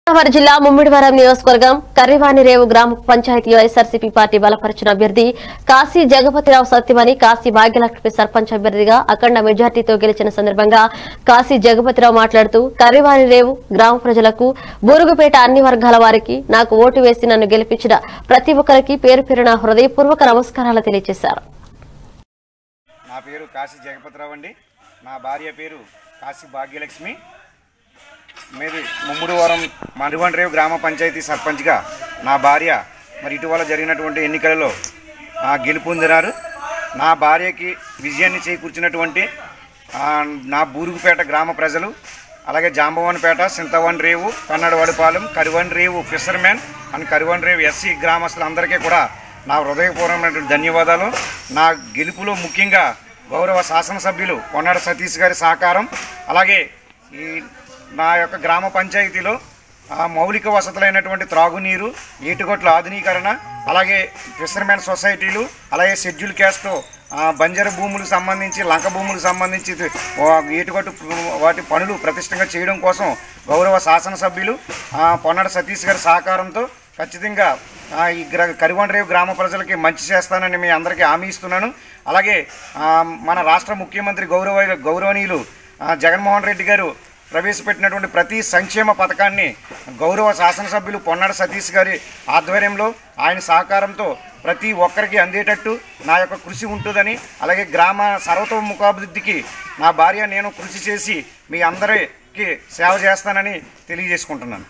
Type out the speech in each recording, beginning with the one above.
గోదావరి జిల్లా ముమ్మిడివరం నియోజకవర్గం కర్రివాణిరేవు గ్రామ పంచాయతీ వైఎస్ఆర్సీపీ పార్టీ బలపరిచిన అభ్యర్థి కాశీ జగపతిరావు సత్యమని కాశీ భాగ్యలక్ష్మి సర్పంచ్ అభ్యర్థిగా అఖండ మెజార్టీతో గెలిచిన సందర్భంగా కాశీ జగపతిరావు మాట్లాడుతూ కర్రివాణిరేవు గ్రామ ప్రజలకు బూరుగుపేట అన్ని వర్గాల వారికి నాకు ఓటు వేసి నన్ను గెలిపించిన ప్రతి ఒక్కరికి పేరు పేరున హృదయపూర్వక నమస్కారాలు తెలియజేశారు నా పేరు కాశీ జగపతిరావు అండి నా భార్య పేరు కాశీ భాగ్యలక్ష్మి మీది ముమ్ముడివరం మధువనరేవు గ్రామ పంచాయతీ సర్పంచ్గా నా భార్య మరి ఇటీవల జరిగినటువంటి ఎన్నికలలో ఆ, గెలుపొందినారు నా భార్యకి విజయాన్ని చేకూర్చినటువంటి ఆ, నా బూరుగుపేట గ్రామ ప్రజలు అలాగే Jambavanpeta Sinthavan Revu Kannadavadipalem Karivan Revu fishermen and Karivan Revu SC గ్రామస్తులందరికీ కూడా నా హృదయపూర్వమైనటువంటి ధన్యవాదాలు నా గెలుపులో ముఖ్యంగా గౌరవ శాసనసభ్యులు కొన్నాడ సతీష్ గారి సహకారం అలాగే ఈ నా యొక్క గ్రామ పంచాయతీలో ఆ, మౌలిక వసతులైనటువంటి త్రాగునీరు ఏటుగొట్ల ఆధునీకరణ అలాగే ఫిషర్మెన్ సొసైటీలు అలాగే షెడ్యూల్ క్యాస్ట్ ఆ, బంజరు భూములకు సంబంధించి లంక భూములకు సంబంధించి ఆ, ఏటుగొట్టు వాటి పనులు ప్రతిష్టంగా చేయడం కోసం గౌరవ శాసనసభ్యులు ఆ, పొన్నాడ సతీష్ గారి సహకారంతో ఖచ్చితంగా ఆ, ఈ గ్ర కరివండరేవు గ్రామ ప్రజలకి మంచి చేస్తానని మీ అందరికీ హామీ ఇస్తున్నాను అలాగే ఆ, మన రాష్ట్ర ముఖ్యమంత్రి గౌరవ గౌరవనీయులు ఆ, జగన్మోహన్ రెడ్డి గారు ప్రవేశపెట్టినటువంటి ప్రతి సంక్షేమ పథకాన్ని గౌరవ శాసనసభ్యులు పొన్నాడ సతీష్ గారి ఆధ్వర్యంలో ఆయన సహకారంతో ప్రతి ఒక్కరికి అందేటట్టు నా యొక్క కృషి ఉంటుందని అలాగే గ్రామ సర్వతోముఖాభివృద్ధికి నా భార్య నేను కృషి చేసి మీ అందరికీ సేవ చేస్తానని తెలియజేసుకుంటున్నాను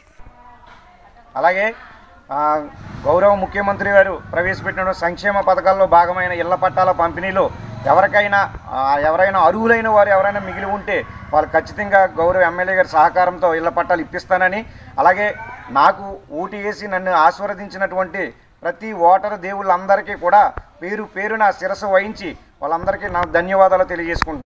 అలాగే ఆ, గౌరవ ముఖ్యమంత్రి గారు ప్రవేశపెట్టిన సంక్షేమ పథకాల్లో భాగమైన ఇళ్ల పట్టాల పంపిణీలో ఎవరికైనా ఆ, ఎవరైనా అర్హులైన వారు ఎవరైనా మిగిలి ఉంటే వాళ్ళు ఖచ్చితంగా గౌరవ ఎమ్మెల్యే గారి సహకారంతో ఇళ్ల పట్టాలు ఇప్పిస్తానని అలాగే నాకు ఓటు వేసి నన్ను ఆశీర్వదించినటువంటి ప్రతి ఓటరు దేవుళ్ళందరికీ కూడా పేరు పేరున శిరస్సు వహించి వాళ్ళందరికీ నా ధన్యవాదాలు తెలియజేసుకుంటున్నాను